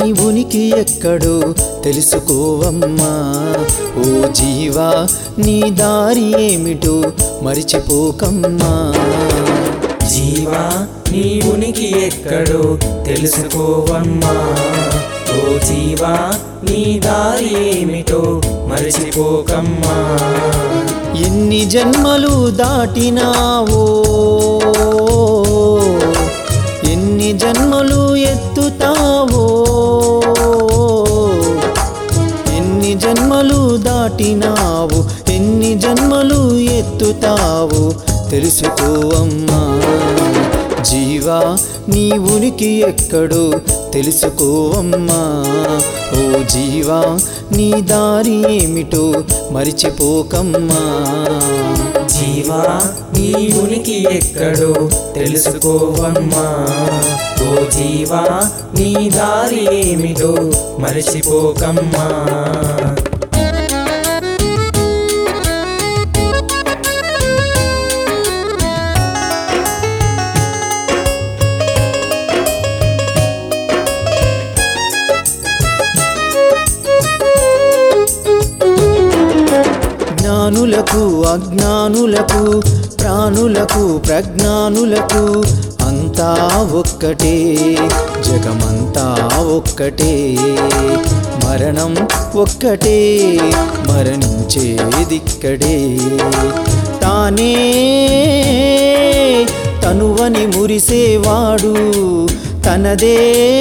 ఉనికి ఎక్కడో తెలుసుకోవమ్మా ఓ జీవా నీ దారి ఏమిటో మరిచిపోకమ్మా జీవా నీ ఉనికి ఎక్కడో తెలుసుకోవమ్మా ఓ జీవా నీ దారి ఏమిటో మరచిపోకమ్మా ఎన్ని జన్మలు దాటినావో ఎన్ని జన్మలు ఎత్తుతావో ఎన్ని జన్మలు దాటినావు ఎన్ని జన్మలు ఎత్తుతావు తెలుసుకో అమ్మా జీవా నీ ఉనికి ఎక్కడో తెలుసుకో అమ్మా ఓ జీవా నీ దారి ఏమిటో మరిచిపోకమ్మా జీవా నీ ఉనికి ఎక్కడో తెలుసుకోవమ్మా ఓ జీవా నీ దారి ఏమిటో మరచిపోకమ్మా జ్ఞానులకు అజ్ఞానులకు ప్రాణులకు ప్రజ్ఞానులకు అంతా ఒక్కటే జగమంతా ఒక్కటే మరణం ఒక్కటే మరణించేదిక్కడే తానే తనువని మురిసేవాడు తనదే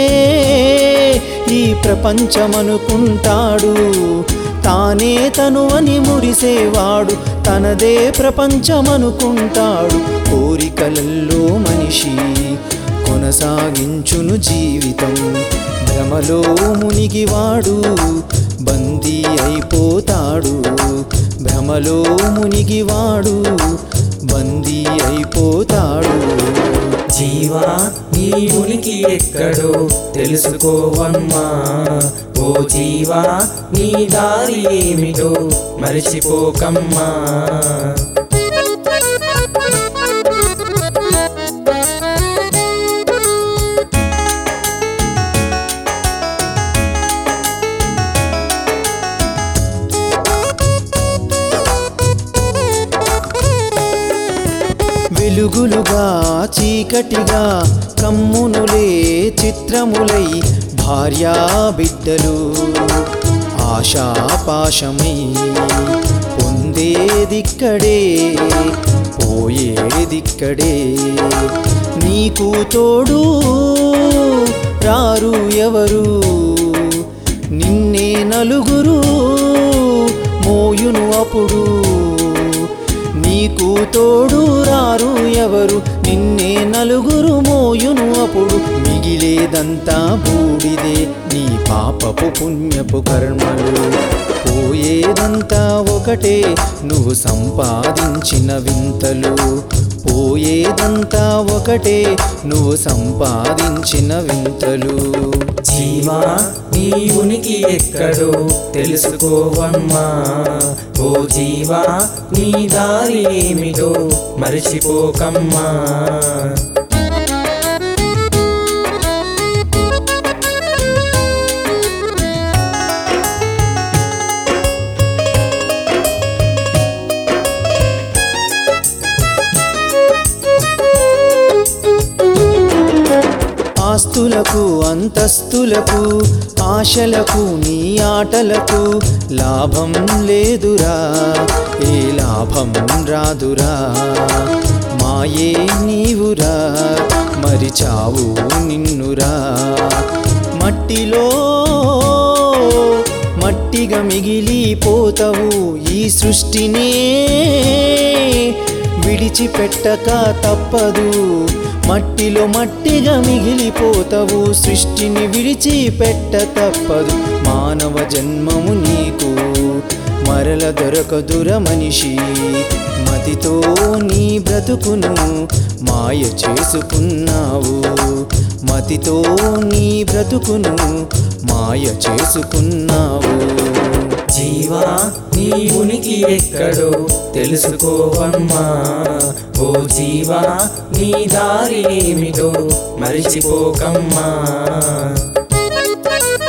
ఈ ప్రపంచమనుకుంటాడు తానే తను అని మురిసేవాడు తనదే ప్రపంచమనుకుంటాడు కోరికలల్లో మనిషి కొనసాగించును జీవితం భ్రమలో మునిగివాడు బందీ అయిపోతాడు భ్రమలో మునిగివాడు బందీ అయిపోతాడు జీవా నీ ఉనికి ఎక్కడో తెలుసుకోవమ్మా ఓ జీవా నీ దారి ఏమిటో మరచిపోకమ్మా వెలుగులుగా చీకటిగా కమ్మునులే చిత్రములై భార్యా బిడ్డలు ఆశాపాశమై పొందేదిక్కడే పోయేదిక్కడే నీకు తోడు రారు ఎవరు నిన్నే నలుగురు మోయును అప్పుడు నీకు తోడు రారు ఎవరు నిన్నే నలుగురు మోయును అప్పుడు మిగిలేదంతా బూడిదే నీ పాపపు పుణ్యపు కర్మలు పోయేదంతా ఒకటే నువ్వు సంపాదించిన వింతలు పోయేదంతా ఒకటే నువ్వు సంపాదించిన వింతలు జీవా నీ ఉనికి ఎక్కడో తెలుసుకోవమ్మా ఓ జీవా నీ దారి ఏమిటో మరచిపోకమ్మా ఆస్తులకు అంతస్తులకు ఆశలకు నీ ఆటలకు లాభం లేదురా ఏ లాభం రాదురా మాయే నీవురా మరి చావు నిన్నురా మట్టిలో మట్టిగా మిగిలిపోతావు ఈ సృష్టినే విడిచిపెట్టక తప్పదు మట్టిలో మట్టిగా మిగిలిపోతావు సృష్టిని విడిచిపెట్ట తప్పదు మానవ జన్మము నీకు మరల దొరకదుర మనిషి మతితో నీ బ్రతుకును మాయ చేసుకున్నావు మతితో నీ బ్రతుకును మాయ చేసుకున్నావు జీవా నీ ఉనికి ఎక్కడో తెలుసుకోవమ్మా ఓ జీవా నీ దారి ఏమిటో మరిచిపోకమ్మా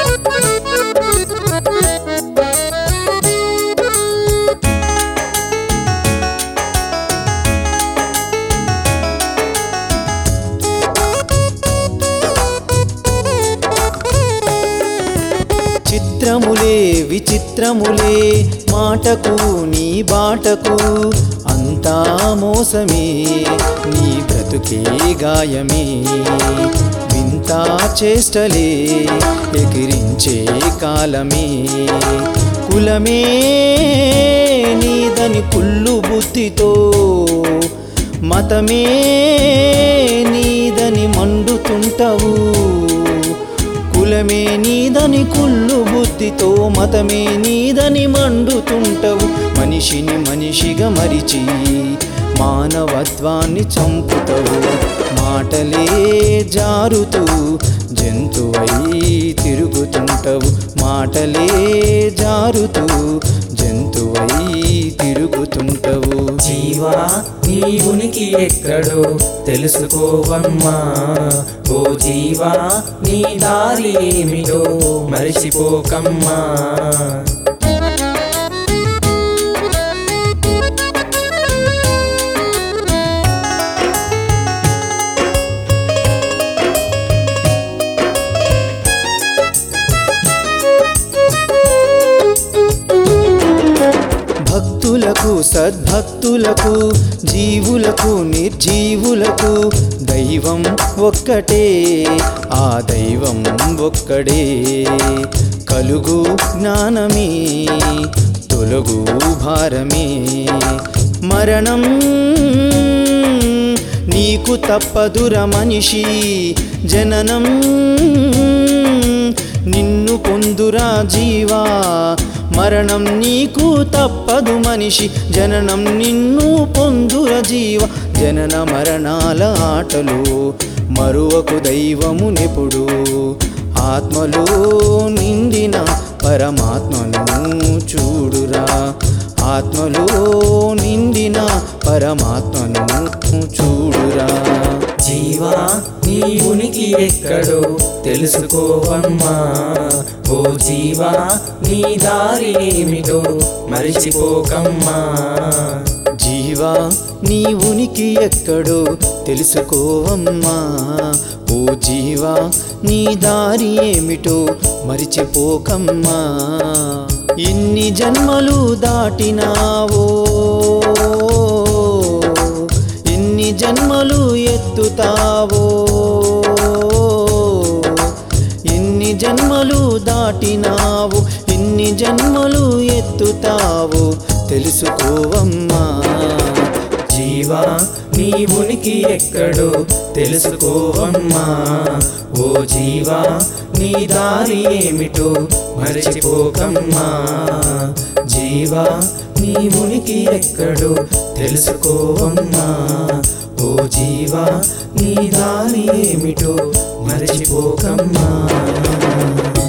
చిత్రములే విచిత్రములే మాటకు నీ బాటకు అంతా మోసమే నీ బ్రతుకే గాయమే వింత చేష్టలే ఎగిరించే కాలమే కులమే నీదని కుళ్ళు బుద్ధితో మతమే నీదని మండుతుంటవు కులమే నీదని కుళ్ళు బుద్ధితో మతమే నీదని మండుతుంటవు మనిషిని మనిషిగా మరిచి మానవత్వాన్ని చంపుతావు మాటలే జారుతూ జంతువై తిరుగుతుంటవు మాటలే జారుతూ జంతువై తిరుగుతుంటవు జీవా నీ ఉనికి ఎక్కడో తెలుసుకోవమ్మా ఓ జీవా నీ దారి ఏమిటో మరిచిపోకమ్మా భక్తులకు సద్భక్తులకు జీవులకు నిర్జీవులకు దైవం ఒక్కటే ఆ దైవం ఒక్కడే కలుగు జ్ఞానమే తొలగు భారమే మరణం నీకు తప్పదుర మనిషి జననం నిన్ను పొందురా జీవా మరణం నీకు తప్పదు మనిషి జననం నిన్ను పొందుర జీవ జనన మరణాల ఆటలు మరువకు దైవము నెప్పుడు ఆత్మలో నిండిన పరమాత్మను చూడురా ఆత్మలో నిండిన పరమాత్మను చూడురా జీవా నీ ఉనికి ఎక్కడో తెలుసుకోవమ్మా ఓ జీవా నీ దారి ఏమిటో మరిచిపోకమ్మా జీవా నీ ఉనికి ఎక్కడో తెలుసుకోవమ్మా ఓ జీవా నీ దారి ఏమిటో మరిచిపోకమ్మా ఇన్ని జన్మలు దాటినావో ఇన్ని జన్మలు ఎత్తుతావో ఇన్ని జన్మలు దాటినావు ఇన్ని జన్మలు ఎత్తుతావు తెలుసుకోవమ్మా జీవా నీ ఉనికి ఎక్కడో తెలుసుకోవమ్మా ఓ జీవా నీ దారి ఏమిటో మరిచిపోకమ్మా జీవా నీ ఉనికి ఎక్కడో తెలుసుకోవమ్మా ఓ జీవా నీ దారి ఏమిటో మరిచిపోకమ్మా